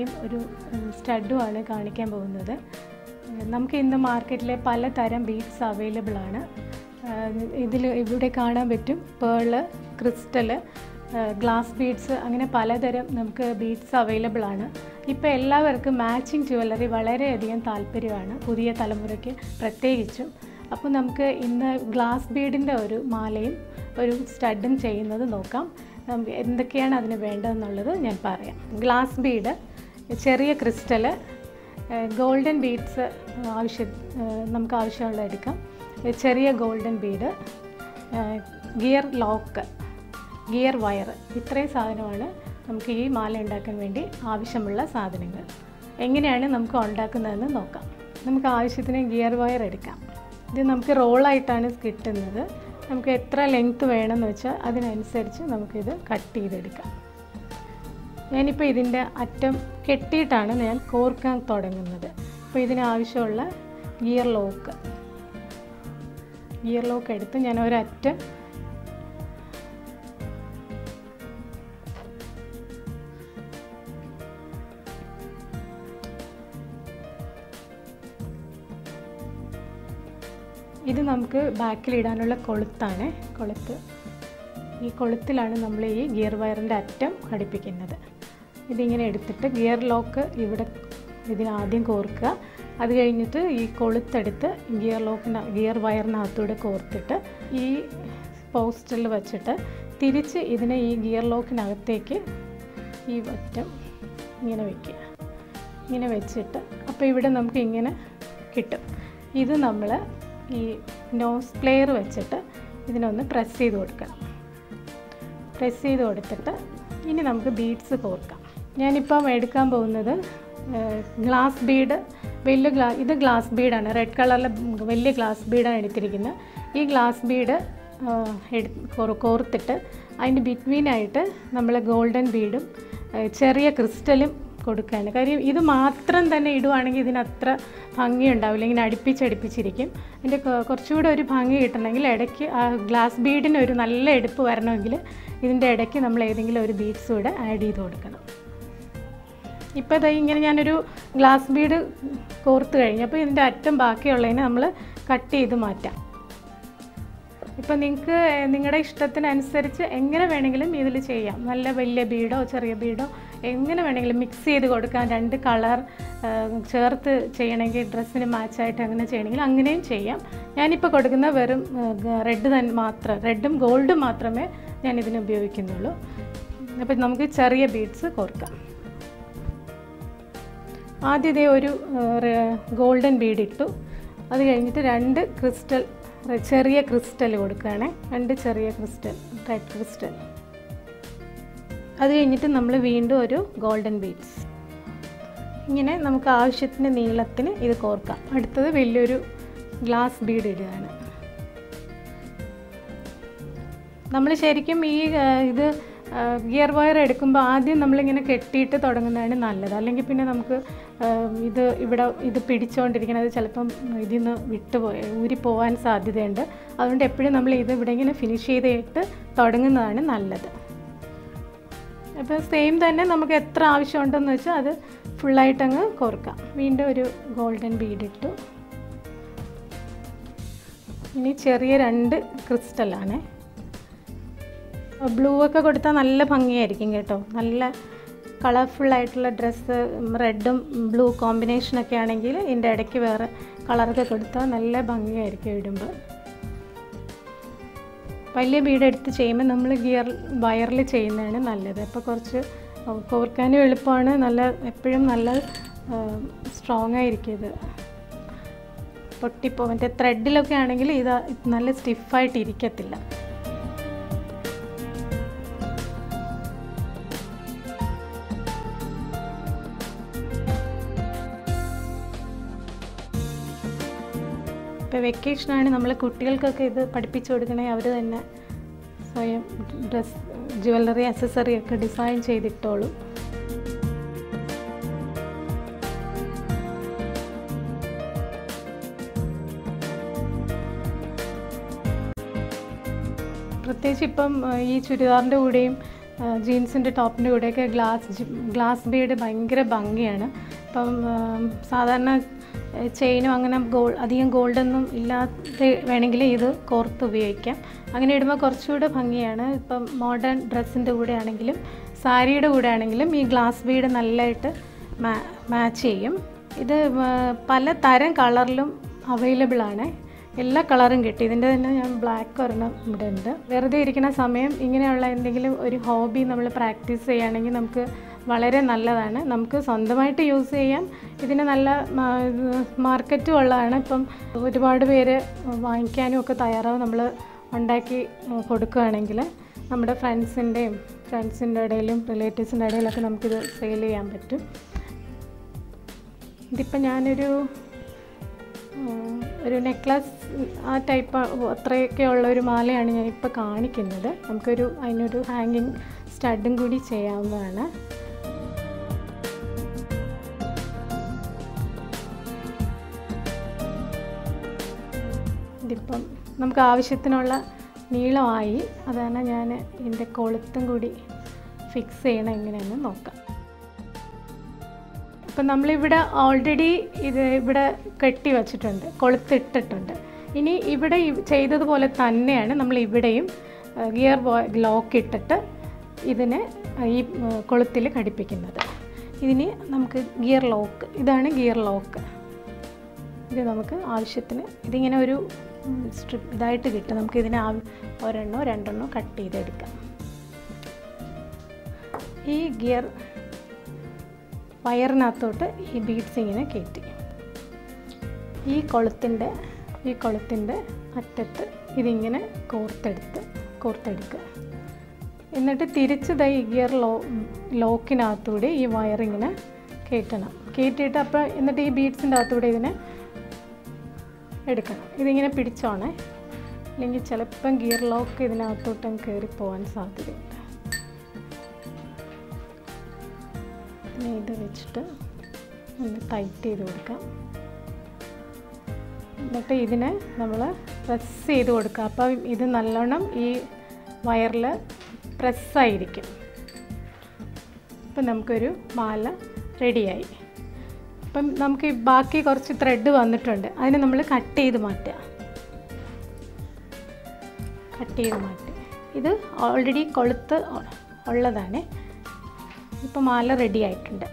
മാലയും ഒരു സ്റ്റഡുമാണ് കാണിക്കാൻ പോകുന്നത് നമുക്ക് ഇന്ന് മാർക്കറ്റിലെ പലതരം ബീഡ്സ് അവൈലബിൾ ആണ് ഇതിൽ ഇവിടെ കാണാൻ പറ്റും പേള് ക്രിസ്റ്റല് ഗ്ലാസ് ബീഡ്സ് അങ്ങനെ പലതരം നമുക്ക് ബീഡ്സ് അവൈലബിൾ ആണ് ഇപ്പോൾ എല്ലാവർക്കും മാച്ചിങ് ജുവല്ലറി വളരെയധികം താല്പര്യമാണ് പുതിയ തലമുറയ്ക്ക് പ്രത്യേകിച്ചും അപ്പോൾ നമുക്ക് ഇന്ന് ഗ്ലാസ് ബീഡിൻ്റെ ഒരു മാലയും ഒരു സ്റ്റഡും ചെയ്യുന്നത് നോക്കാം നമുക്ക് എന്തൊക്കെയാണ് അതിന് വേണ്ടതെന്നുള്ളത് ഞാൻ പറയാം ഗ്ലാസ് ബീഡ് ചെറിയ ക്രിസ്റ്റല് ഗോൾഡൻ ബീഡ്സ് ആവശ്യം നമുക്ക് ആവശ്യമുള്ള എടുക്കാം ചെറിയ golden bead gear lock gear wire ഇത്രയും സാധനമാണ് നമുക്ക് ഈ മാല ഉണ്ടാക്കാൻ വേണ്ടി ആവശ്യമുള്ള സാധനങ്ങൾ എങ്ങനെയാണ് നമുക്ക് ഉണ്ടാക്കുന്നതെന്ന് നോക്കാം നമുക്ക് ആവശ്യത്തിന് ഗിയർ വയർ എടുക്കാം ഇത് നമുക്ക് റോളായിട്ടാണ് കിട്ടുന്നത് നമുക്ക് എത്ര ലെങ്ത്ത് വേണമെന്ന് വെച്ചാൽ അതിനനുസരിച്ച് നമുക്കിത് കട്ട് ചെയ്തെടുക്കാം ഞാനിപ്പോൾ ഇതിൻ്റെ അറ്റം കെട്ടിയിട്ടാണ് ഞാൻ കോർക്കാൻ തുടങ്ങുന്നത് അപ്പോൾ ഇതിനാവശ്യമുള്ള ഗിയർ ലോക്ക് ഗിയർ ലോക്ക് എടുത്ത് ഞാൻ ഒരറ്റം ഇത് നമുക്ക് ബാക്കിൽ ഇടാനുള്ള കൊളുത്താണ് കൊളുത്ത് ഈ കൊളുത്തിലാണ് നമ്മൾ ഈ ഗിയർ വയറിൻ്റെ അറ്റം ഘടിപ്പിക്കുന്നത് ഇതിങ്ങനെ എടുത്തിട്ട് ഗിയർ ലോക്ക് ഇവിടെ ഇതിനാദ്യം കോർക്കുക അത് കഴിഞ്ഞിട്ട് ഈ കൊളുത്തെടുത്ത് ഗിയർ ലോക്കിന് ഗിയർ വയറിനകത്തൂടെ കോർത്തിട്ട് ഈ പോസ്റ്ററിൽ വച്ചിട്ട് തിരിച്ച് ഇതിനെ ഈ ഗിയർ ലോക്കിനകത്തേക്ക് ഈ അറ്റം ഇങ്ങനെ വയ്ക്കുക ഇങ്ങനെ വെച്ചിട്ട് അപ്പോൾ ഇവിടെ നമുക്ക് ഇങ്ങനെ കിട്ടും ഇത് നമ്മൾ ഈ നോസ് പ്ലെയർ വെച്ചിട്ട് ഇതിനൊന്ന് പ്രസ് ചെയ്ത് കൊടുക്കണം പ്രസ് ചെയ്ത് കൊടുത്തിട്ട് ഇനി നമുക്ക് ബീഡ്സ് കോർക്കാം ഞാനിപ്പം എടുക്കാൻ പോകുന്നത് ഗ്ലാസ് ബീഡ് വലിയ ഗ്ലാ ഇത് ഗ്ലാസ് ബീഡാണ് റെഡ് കളറിലെ വലിയ ഗ്ലാസ് ബീഡാണ് എടുത്തിരിക്കുന്നത് ഈ ഗ്ലാസ് ബീഡ് കോർത്തിട്ട് അതിൻ്റെ ബിറ്റ്വീനായിട്ട് നമ്മൾ ഗോൾഡൻ ബീഡും ചെറിയ ക്രിസ്റ്റലും കൊടുക്കുകയാണ് കാര്യം ഇത് മാത്രം തന്നെ ഇടുവാണെങ്കിൽ ഇതിനത്ര ഭംഗി ഉണ്ടാവില്ല ഇങ്ങനെ അടുപ്പിച്ചടുപ്പിച്ചിരിക്കും അതിൻ്റെ കുറച്ചുകൂടെ ഒരു ഭംഗി കിട്ടണമെങ്കിൽ ഇടയ്ക്ക് ആ ഗ്ലാസ് ബീഡിന് ഒരു നല്ല എടുപ്പ് വരണമെങ്കിൽ ഇതിൻ്റെ ഇടയ്ക്ക് നമ്മൾ ഏതെങ്കിലും ഒരു ബീഡ്സ് കൂടെ ആഡ് ചെയ്ത് കൊടുക്കണം ഇപ്പോൾ ഇതാ ഇങ്ങനെ ഞാനൊരു ഗ്ലാസ് ബീഡ് കോർത്ത് കഴിഞ്ഞപ്പോൾ ഇതിൻ്റെ അറ്റം ബാക്കിയുള്ളതിനെ നമ്മൾ കട്ട് ചെയ്ത് മാറ്റാം ഇപ്പം നിങ്ങൾക്ക് നിങ്ങളുടെ ഇഷ്ടത്തിനനുസരിച്ച് എങ്ങനെ വേണമെങ്കിലും ഇതിൽ ചെയ്യാം നല്ല വലിയ ബീഡോ ചെറിയ ബീഡോ എങ്ങനെ വേണമെങ്കിലും മിക്സ് ചെയ്ത് കൊടുക്കാം രണ്ട് കളർ ചേർത്ത് ചെയ്യണമെങ്കിൽ ഡ്രസ്സിന് മാച്ചായിട്ട് അങ്ങനെ ചെയ്യണമെങ്കിൽ അങ്ങനെയും ചെയ്യാം ഞാനിപ്പോൾ കൊടുക്കുന്ന വെറും റെഡ് തന്നെ മാത്രം റെഡും ഗോൾഡും മാത്രമേ ഞാൻ ഇതിന് ഉപയോഗിക്കുന്നുള്ളൂ അപ്പം നമുക്ക് ചെറിയ ബീഡ്സ് കോർക്കാം ആദ്യത്തെ ഒരു ഗോൾഡൻ ബീഡ് ഇട്ടു അത് കഴിഞ്ഞിട്ട് രണ്ട് ക്രിസ്റ്റൽ ചെറിയ ക്രിസ്റ്റൽ കൊടുക്കുകയാണേ രണ്ട് ചെറിയ ക്രിസ്റ്റൽ റെഡ് ക്രിസ്റ്റൽ അത് കഴിഞ്ഞിട്ട് നമ്മൾ വീണ്ടും ഒരു ഗോൾഡൻ ബീഡ്സ് ഇങ്ങനെ നമുക്ക് ആവശ്യത്തിന് നീളത്തിന് ഇത് കോർക്കാം അടുത്തത് വലിയൊരു ഗ്ലാസ് ബീഡ് ഇടുകയാണ് നമ്മൾ ശരിക്കും ഈ ഇത് ഗിയർ വയർ എടുക്കുമ്പോൾ ആദ്യം നമ്മളിങ്ങനെ കെട്ടിയിട്ട് തുടങ്ങുന്നതാണ് നല്ലത് അല്ലെങ്കിൽ പിന്നെ നമുക്ക് ഇത് ഇവിടെ ഇത് പിടിച്ചുകൊണ്ടിരിക്കുന്നത് ചിലപ്പം ഇതിൽ നിന്ന് വിട്ടുപോയി ഊരി പോകാൻ സാധ്യതയുണ്ട് അതുകൊണ്ട് എപ്പോഴും നമ്മൾ ഇത് ഇവിടെ ഇങ്ങനെ ഫിനിഷ് ചെയ്തിട്ട് തുടങ്ങുന്നതാണ് നല്ലത് അപ്പോൾ സെയിം തന്നെ നമുക്ക് എത്ര ആവശ്യമുണ്ടെന്ന് വെച്ചാൽ അത് ഫുള്ളായിട്ടങ്ങ് കോർക്കാം വീണ്ടും ഒരു ഗോൾഡൻ ബീഡ് ഇട്ടു ഇനി ചെറിയ രണ്ട് ക്രിസ്റ്റലാണ് ബ്ലൂ ഒക്കെ കൊടുത്താൽ നല്ല ഭംഗിയായിരിക്കും കേട്ടോ നല്ല കളർഫുള്ളായിട്ടുള്ള ഡ്രസ്സ് റെഡും ബ്ലൂ കോമ്പിനേഷനൊക്കെ ആണെങ്കിൽ ഇതിൻ്റെ ഇടയ്ക്ക് വേറെ കളറൊക്കെ കൊടുത്താൽ നല്ല ഭംഗിയായിരിക്കും ഇടുമ്പോൾ വലിയ ബീഡ് എടുത്ത് ചെയ്യുമ്പോൾ നമ്മൾ ഗിയർ വയറിൽ ചെയ്യുന്നതാണ് നല്ലത് അപ്പോൾ കുറച്ച് കോർക്കാനും എളുപ്പമാണ് നല്ല എപ്പോഴും നല്ല സ്ട്രോങ് ആയിരിക്കും ഇത് പൊട്ടിപ്പോ മറ്റേ ത്രെഡിലൊക്കെ ആണെങ്കിൽ ഇത് നല്ല സ്റ്റിഫായിട്ട് ഇരിക്കത്തില്ല ഇപ്പോൾ വെക്കേഷനാണ് നമ്മൾ കുട്ടികൾക്കൊക്കെ ഇത് പഠിപ്പിച്ചു കൊടുക്കണേ അവർ തന്നെ സ്വയം ഡ്രസ് ജ്വല്ലറി അക്സസറി ഒക്കെ ഡിസൈൻ ചെയ്തിട്ടോളും പ്രത്യേകിച്ച് ഇപ്പം ഈ ചുരിദാറിൻ്റെ കൂടെയും ജീൻസിൻ്റെ ടോപ്പിൻ്റെ കൂടെയൊക്കെ ഗ്ലാസ് ഗ്ലാസ് ബീഡ് ഭയങ്കര ഭംഗിയാണ് ഇപ്പം ആം, സാധാരണ ചെയിനും അങ്ങനെ ഗോൾ അധികം ഗോൾഡൊന്നും ഇല്ലാതെ വേണമെങ്കിൽ ഇത് കോർത്ത് ഉപയോഗിക്കാം അങ്ങനെ ഇടുമ്പോൾ കുറച്ചുകൂടെ ഭംഗിയാണ് ഇപ്പം മോഡേൺ ഡ്രസ്സിൻ്റെ കൂടെ ആണെങ്കിലും സാരിയുടെ കൂടെ ആണെങ്കിലും ഈ ഗ്ലാസ് ബീഡ് നല്ലതായിട്ട് മാ മാച്ച് ചെയ്യും ഇത് ആ, പല തരം കളറിലും അവൈലബിൾ ആണ് എല്ലാ കളറും കിട്ടി ഇതിൻ്റെ തന്നെ ഞാൻ ബ്ലാക്ക് ഒരെണ്ണം ഇവിടെ ഉണ്ട് വെറുതെ ഇരിക്കുന്ന സമയം ഇങ്ങനെയുള്ള എന്തെങ്കിലും ഒരു ഹോബി നമ്മൾ പ്രാക്ടീസ് ചെയ്യുകയാണെങ്കിൽ നമുക്ക് വളരെ നല്ലതാണ് നമുക്ക് സ്വന്തമായിട്ട് യൂസ് ചെയ്യാം ഇതിന് നല്ല മാർക്കറ്റും ഉള്ളതാണ് ഇപ്പം ഒരുപാട് പേര് വാങ്ങിക്കാനും ഒക്കെ തയ്യാറാവും നമ്മൾ ഉണ്ടാക്കി കൊടുക്കുകയാണെങ്കിൽ നമ്മുടെ ഫ്രണ്ട്സിൻ്റെയും ഫ്രണ്ട്സിൻ്റെ ഇടയിലും റിലേറ്റീവ്സിൻ്റെ ഇടയിലൊക്കെ നമുക്കിത് സെയിൽ ചെയ്യാൻ പറ്റും ഇതിപ്പോൾ ഞാനൊരു ഉം, ഒരു നെക്ലസ് ആ ടൈപ്പ് അത്രയൊക്കെ ഉള്ള ഒരു മാലയാണ് ഞാൻ ഇപ്പോൾ കാണിക്കുന്നത് നമുക്കൊരു അതിനൊരു ഹാങ്ങിങ് സ്റ്റഡും കൂടി ചെയ്യാവുന്നതാണ് ഇതിപ്പം നമുക്ക് ആവശ്യത്തിനുള്ള നീളമായി അതാണ് ഞാൻ ഇതിൻ്റെ കൊളുത്തും കൂടി ഫിക്സ് ചെയ്യണം എങ്ങനെയെന്ന് നോക്കാം ഇപ്പം നമ്മളിവിടെ ഓൾറെഡി ഇത് ഇവിടെ കെട്ടി വച്ചിട്ടുണ്ട് കൊളുത്തിട്ടിട്ടുണ്ട് ഇനി ഇവിടെ ഇ- ചെയ്തതുപോലെ തന്നെയാണ് നമ്മൾ ഇവിടെയും ഗിയർ ലോക്ക് ഇട്ടിട്ട് ഇതിനെ ഈ കൊളുത്തിൽ ഘടിപ്പിക്കുന്നത് ഇതിന് നമുക്ക് ഗിയർ ലോക്ക് ഇതാണ് ഗിയർ ലോക്ക് ഇത് നമുക്ക് ആവശ്യത്തിന് ഇതിങ്ങനെ ഒരു സ്ട്രിപ്പ് ഇതായിട്ട് കിട്ടും നമുക്ക് ഇതിനെ ആവ- ഒരെണ്ണോ രണ്ടെണ്ണോ കട്ട് ചെയ്തെടുക്കാം ഈ ഗിയർ വയറിനകത്തോട്ട് ഈ ബീഡ്സ് ഇങ്ങനെ കയറ്റി ഈ കൊളുത്തിൻ്റെ ഈ കൊളുത്തിൻ്റെ അറ്റത്ത് ഇതിങ്ങനെ കോർത്തെടുത്ത് കോർത്തെടുക്കുക എന്നിട്ട് തിരിച്ച് ദാ ഈ ഗിയർ ലോ ലോക്കിനകത്തൂടെ ഈ വയറിങ്ങനെ കയറ്റണം കയറ്റിയിട്ട് അപ്പോൾ എന്നിട്ട് ഈ ബീഡ്സിൻ്റെ അകത്തൂടെ ഇതിനെ എടുക്കണം ഇതിങ്ങനെ പിടിച്ചോണേ അല്ലെങ്കിൽ ചിലപ്പം ഗിയർ ലോക്ക് ഇതിനകത്തോട്ടും കയറി പോകാൻ സാധ്യതയുണ്ട് ഇനി ഇത് വെച്ചിട്ട് ഒന്ന് ടൈറ്റ് ചെയ്ത് കൊടുക്കാം എന്നിട്ട് ഇതിനെ നമ്മൾ പ്രസ് ചെയ്ത് കൊടുക്കുക അപ്പം ഇത് നല്ലോണം ഈ വയറിൽ പ്രസ്സായിരിക്കും അപ്പം നമുക്കൊരു മാല റെഡിയായി അപ്പം നമുക്ക് ഈ ബാക്കി കുറച്ച് ത്രെഡ് വന്നിട്ടുണ്ട് അതിനെ നമ്മൾ കട്ട് ചെയ്ത് മാറ്റുക കട്ട് ചെയ്ത് മാറ്റുക ഇത് ഓൾറെഡി കൊളുത്ത് ഉ- ഉള്ളതാണ് ഇപ്പം മാല റെഡി ആയിട്ടുണ്ട്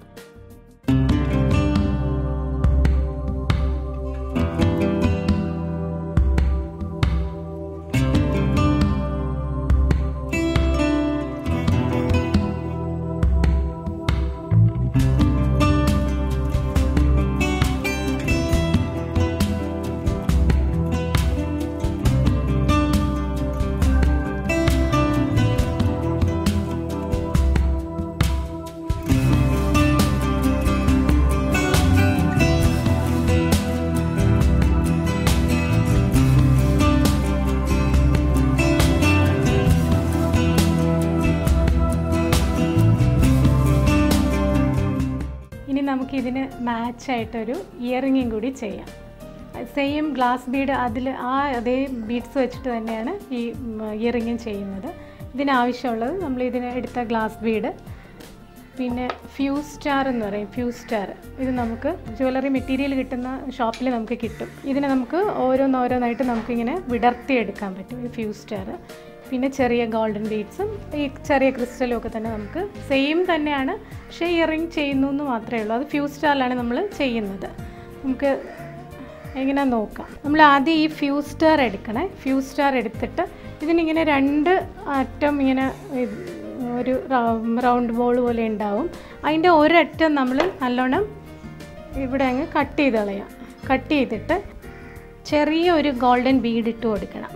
ഇനി നമുക്കിതിന് മാച്ചായിട്ടൊരു ഇയറിങ്ങും കൂടി ചെയ്യാം സെയിം ഗ്ലാസ് ബീഡ് അതിൽ ആ അതേ ബീഡ്സ് വെച്ചിട്ട് തന്നെയാണ് ഈ ഇയറിങ്ങും ചെയ്യുന്നത് ഇതിനാവശ്യമുള്ളത് നമ്മൾ ഇതിന് എടുത്ത ഗ്ലാസ് ബീഡ് പിന്നെ ഫ്യൂസ് സ്റ്റാർ എന്ന് പറയും ഫ്യൂസ് സ്റ്റാർ ഇത് നമുക്ക് ജ്വല്ലറി മെറ്റീരിയൽ കിട്ടുന്ന ഷോപ്പിൽ നമുക്ക് കിട്ടും ഇതിനെ നമുക്ക് ഓരോന്നോരോന്നായിട്ട് നമുക്കിങ്ങനെ വിടർത്തിയെടുക്കാൻ പറ്റും ഈ ഫ്യൂസ് സ്റ്റാർ പിന്നെ ചെറിയ ഗോൾഡൻ ബീഡ്സും ഈ ചെറിയ ക്രിസ്റ്റലും ഒക്കെ തന്നെ നമുക്ക് സെയിം തന്നെയാണ് പക്ഷേ ഇയറിങ് ചെയ്യുന്നു എന്ന് മാത്രമേ ഉള്ളൂ അത് ഫ്യൂസ് സ്റ്റാറിലാണ് നമ്മൾ ചെയ്യുന്നത് നമുക്ക് എങ്ങനെ നോക്കാം നമ്മൾ ആദ്യം ഈ ഫ്യൂസ് സ്റ്റാർ എടുക്കണേ ഫ്യൂസ് സ്റ്റാർ എടുത്തിട്ട് ഇതിനിങ്ങനെ രണ്ട് അറ്റം ഇങ്ങനെ ഇത് ഒരു റൗണ്ട് ബോൾ പോലെ ഉണ്ടാവും അതിൻ്റെ ഒരറ്റം നമ്മൾ നല്ലോണം ഇവിടെ അങ്ങ് കട്ട് ചെയ്ത് കളയാം കട്ട് ചെയ്തിട്ട് ചെറിയൊരു ഗോൾഡൻ ബീഡ് ഇട്ട് കൊടുക്കണം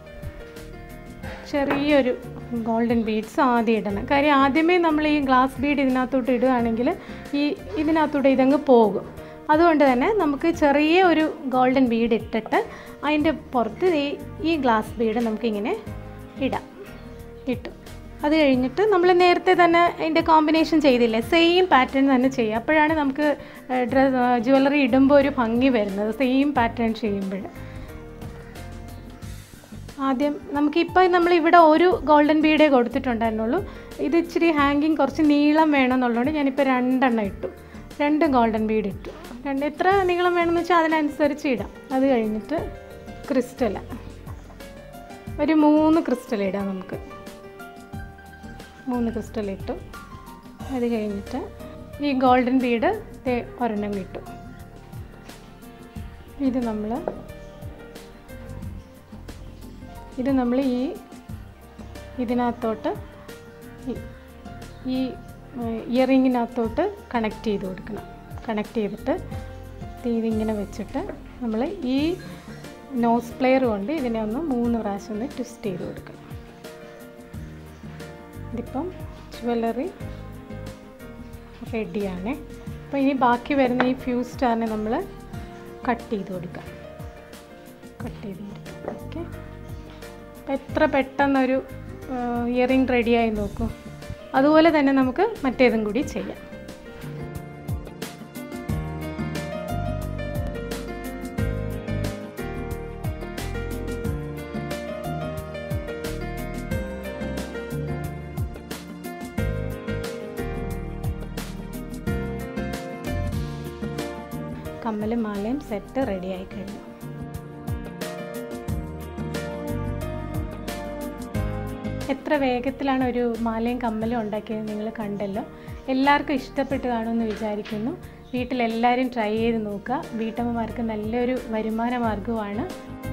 ചെറിയൊരു ഗോൾഡൻ ബീഡ്സ് ആദ്യം ഇടണം കാര്യം ആദ്യമേ നമ്മൾ ഈ ഗ്ലാസ് ബീഡ് ഇതിനകത്തോട്ട് ഇടുകയാണെങ്കിൽ ഈ ഇതിനകത്തൂടെ ഇതങ്ങ് പോകും അതുകൊണ്ട് തന്നെ നമുക്ക് ചെറിയ ഒരു ഗോൾഡൻ ബീഡ് ഇട്ടിട്ട് അതിൻ്റെ പുറത്ത് ഈ ഈ ഗ്ലാസ് ബീഡ് നമുക്കിങ്ങനെ ഇടാം ഇട്ടു അത് കഴിഞ്ഞിട്ട് നമ്മൾ നേരത്തെ തന്നെ അതിൻ്റെ കോമ്പിനേഷൻ ചെയ്തില്ലേ സെയിം പാറ്റേൺ തന്നെ ചെയ്യുക അപ്പോഴാണ് നമുക്ക് ഡ്രസ് ജ്വല്ലറി ഇടുമ്പോൾ ഒരു ഭംഗി വരുന്നത് സെയിം പാറ്റേൺ ചെയ്യുമ്പോൾ ആദ്യം നമുക്കിപ്പോൾ നമ്മൾ ഇവിടെ ഒരു ഗോൾഡൻ ബീഡേ കൊടുത്തിട്ടുണ്ടായിരുന്നുള്ളൂ ഇത് ഇച്ചിരി ഹാങ്കിങ് കുറച്ച് നീളം വേണമെന്നുള്ളതുകൊണ്ട് ഞാനിപ്പോൾ രണ്ടെണ്ണം ഇട്ടു രണ്ട് ഗോൾഡൻ ബീഡ് ഇട്ടു രണ്ട് എത്ര നീളം വേണമെന്ന് വെച്ചാൽ അതിനനുസരിച്ച് ഇടാം അത് കഴിഞ്ഞിട്ട് ക്രിസ്റ്റൽ ഒരു മൂന്ന് ക്രിസ്റ്റൽ ഇടാം നമുക്ക് മൂന്ന് ക്രിസ്റ്റൽ ഇട്ടു അത് കഴിഞ്ഞിട്ട് ഈ ഗോൾഡൻ ബീഡ് ഒരെണ്ണം കിട്ടും ഇത് നമ്മൾ ഇത് നമ്മൾ ഈ ഇതിനകത്തോട്ട് ഈ- ഈ ഇയറിങ്ങിനകത്തോട്ട് കണക്ട് ചെയ്ത് കൊടുക്കണം കണക്ട് ചെയ്തിട്ട് ഇതിങ്ങനെ വെച്ചിട്ട് നമ്മൾ ഈ നോസ് പ്ലെയർ കൊണ്ട് ഇതിനെ ഒന്ന് മൂന്ന് പ്രാവശ്യം ഒന്ന് ട്വിസ്റ്റ് ചെയ്ത് കൊടുക്കണം ഇതിപ്പം ജ്വല്ലറി റെഡിയാണ് അപ്പോൾ ഇനി ബാക്കി വരുന്ന ഈ ഫ്യൂസ് സ്റ്റാറിനെ നമ്മൾ കട്ട് ചെയ്ത് കൊടുക്കാം കട്ട് ചെയ്ത് കൊടുക്കാം ഓക്കെ അപ്പം എത്ര പെട്ടെന്നൊരു ഇയറിംഗ് റെഡിയായി നോക്കൂ അതുപോലെ തന്നെ നമുക്ക് മറ്റേതും കൂടി ചെയ്യാം കമ്മലും മാലയും സെറ്റ് റെഡി ആയി കഴിഞ്ഞു എത്ര വേഗത്തിലാണ് ഒരു മാലയും കമ്മലും ഉണ്ടാക്കിയത് നിങ്ങൾ കണ്ടല്ലോ എല്ലാവർക്കും ഇഷ്ടപ്പെട്ട് കാണുമെന്ന് വിചാരിക്കുന്നു വീട്ടിലെല്ലാവരും ട്രൈ ചെയ്ത് നോക്കുക വീട്ടമ്മമാർക്ക് നല്ലൊരു വരുമാന മാർഗമാണ്